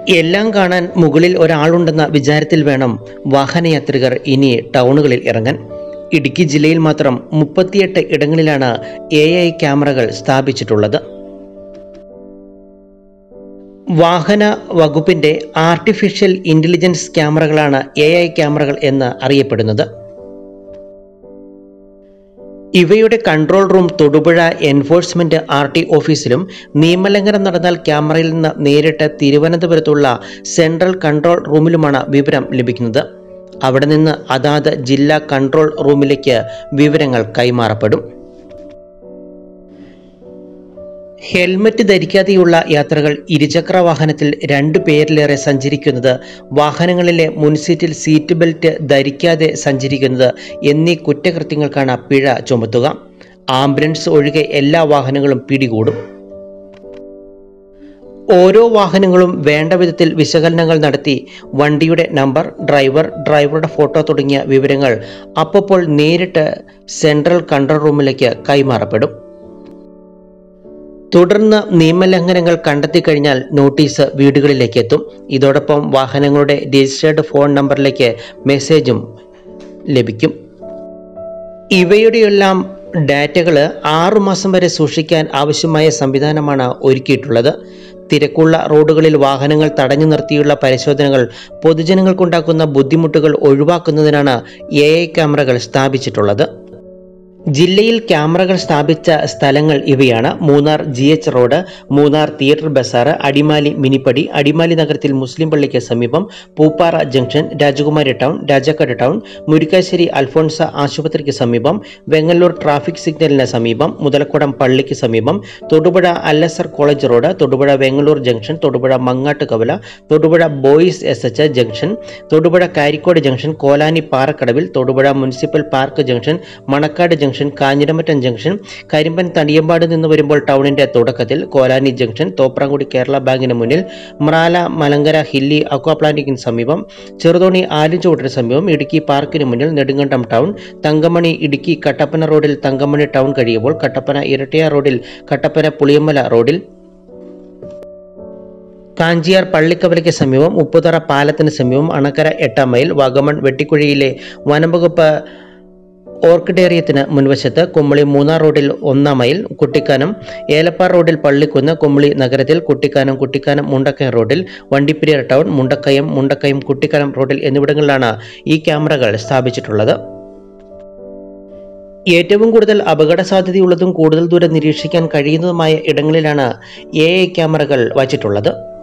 എല്ലാം കാണാൻ മുകളിൽ ഒരാളുണ്ടെന്ന വിചാരത്തിൽ വേണം വാഹനയാത്രികർ ഇനി ടൗണുകളിൽ ഇറങ്ങാൻ ഇടുക്കി ജില്ലയിൽ മാത്രം മുപ്പത്തിയെട്ട് ഇടങ്ങളിലാണ് എ ഐ ക്യാമറകൾ സ്ഥാപിച്ചിട്ടുള്ളത് വാഹന വകുപ്പിന്റെ ആർട്ടിഫിഷ്യൽ ഇന്റലിജൻസ് ക്യാമറകളാണ് എ ഐ ക്യാമറകൾ എന്ന് അറിയപ്പെടുന്നത് ഇവയുടെ control room Thodupuzha enforcement R T ഓഫീസിലും നിയമലംഘനം നടന്നാൽ ക്യാമറയിൽ നിന്ന് നേരിട്ട് തിരുവനന്തപുരത്തുള്ള സെൻട്രൽ കൺട്രോൾ റൂമിലുമാണ് വിവരം ലഭിക്കുന്നത് അവിടെ നിന്ന് അതാത് ജില്ലാ കൺട്രോൾ റൂമിലേക്ക് വിവരങ്ങൾ കൈമാറപ്പെടും ഹെൽമറ്റ് ധരിക്കാതെയുള്ള യാത്രകൾ ഇരുചക്ര വാഹനത്തിൽ രണ്ടു പേരിലേറെ സഞ്ചരിക്കുന്നത് വാഹനങ്ങളിലെ മുൻസീറ്റിൽ സീറ്റ് ബെൽറ്റ് ധരിക്കാതെ സഞ്ചരിക്കുന്നത് എന്നീ കുറ്റകൃത്യങ്ങൾക്കാണ് പിഴ ചുമത്തുക ആംബുലൻസ് ഒഴികെ എല്ലാ വാഹനങ്ങളും പിടികൂടും ഓരോ വാഹനങ്ങളും വേണ്ട വിധത്തിൽ വിശകലനങ്ങൾ നടത്തി വണ്ടിയുടെ നമ്പർ ഡ്രൈവർ ഡ്രൈവറുടെ ഫോട്ടോ തുടങ്ങിയ വിവരങ്ങൾ അപ്പോൾ നേരിട്ട് സെൻട്രൽ കൺട്രോൾ റൂമിലേക്ക് കൈമാറപ്പെടും തുടർന്ന് നിയമലംഘനങ്ങൾ കണ്ടെത്തി കഴിഞ്ഞാൽ നോട്ടീസ് വീടുകളിലേക്ക് എത്തും ഇതോടൊപ്പം വാഹനങ്ങളുടെ രജിസ്റ്റേർഡ് ഫോൺ നമ്പറിലേക്ക് മെസ്സേജും ലഭിക്കും ഇവയുടെയെല്ലാം ഡാറ്റകൾ ആറുമാസം വരെ സൂക്ഷിക്കാൻ ആവശ്യമായ സംവിധാനമാണ് ഒരുക്കിയിട്ടുള്ളത് തിരക്കുള്ള റോഡുകളിൽ വാഹനങ്ങൾ തടഞ്ഞു നിർത്തിയുള്ള പരിശോധനകൾ പൊതുജനങ്ങൾക്കുണ്ടാക്കുന്ന ബുദ്ധിമുട്ടുകൾ ഒഴിവാക്കുന്നതിനാണ് എ ഐ ക്യാമറകൾ സ്ഥാപിച്ചിട്ടുള്ളത് ജില്ലയിൽ ക്യാമറകൾ സ്ഥാപിച്ച സ്ഥലങ്ങൾ ഇവയാണ് Munnar G H road Munnar theatre ബസാറ് അടിമാലി മിനിപ്പടി അടിമാലി നഗരത്തിൽ മുസ്ലിം പള്ളിക്ക് സമീപം Pooppara junction Rajakumari town Rajakkad town Murickassery Alphonsa ആശുപത്രിക്ക് സമീപം വെങ്ങല്ലൂർ ട്രാഫിക് സിഗ്നലിന് സമീപം മുതലക്കുടം പള്ളിക്ക് സമീപം Thodupuzha Al-Azhar college road Thodupuzha Vengallur junction Thodupuzha Mangattu Kavala Thodupuzha boys S H junction Thodupuzha Karikode junction Kolani പാറക്കടവിൽ Thodupuzha municipal park junction Manakkad junction Kanjiramattom junction Karimban Thaniyampad നിന്ന് വരുമ്പോൾ ടൗണിന്റെ തുടക്കത്തിൽ കോലാനി ജംഗ്ഷൻ തോപ്രാങ്കുടി കേരള ബാങ്കിന് മുന്നിൽ മ്രാല മലങ്കര ഹില്ലി അക്വാപ്ലാന്റിന് സമീപം ചെറുതോണി ആലിഞ്ചോട്ടിന് സമീപം ഇടുക്കി പാർക്കിന് മുന്നിൽ നെടുങ്കണ്ടം ടൗൺ തങ്കമണി ഇടുക്കി കട്ടപ്പന റോഡിൽ തങ്കമണി ടൗൺ കഴിയുമ്പോൾ കട്ടപ്പന ഇരട്ടയാർ റോഡിൽ കട്ടപ്പന പുളിയമ്മല റോഡിൽ കാഞ്ചിയാർ പള്ളിക്കവലയ്ക്ക് സമീപം ഉപ്പുതറ പാലത്തിന് സമീപം അണക്കര എട്ടാം മൈൽ വാഗമൺ വെട്ടിക്കുഴിയിലെ വനംവകുപ്പ് ഓർക്കിഡേറിയത്തിന് മുൻവശത്ത് കുമ്മളി മൂന്നാർ റോഡിൽ ഒന്നാം മൈൽ കുട്ടിക്കാനം ഏലപ്പാറ റോഡിൽ പള്ളിക്കുന്ന് കുമ്മളി നഗരത്തിൽ കുട്ടിക്കാനം കുട്ടിക്കാനം മുണ്ടക്കയം റോഡിൽ വണ്ടിപ്പെരിയാർ ടൗൺ മുണ്ടക്കയം മുണ്ടക്കയം കുട്ടിക്കാനം റോഡിൽ എന്നിവിടങ്ങളിലാണ് ഈ ക്യാമറകൾ സ്ഥാപിച്ചിട്ടുള്ളത് ഏറ്റവും കൂടുതൽ അപകട സാധ്യതയുള്ളതും കൂടുതൽ ദൂരം നിരീക്ഷിക്കാൻ കഴിയുന്നതുമായ ഇടങ്ങളിലാണ് എ ഐ ക്യാമറകൾ വച്ചിട്ടുള്ളത്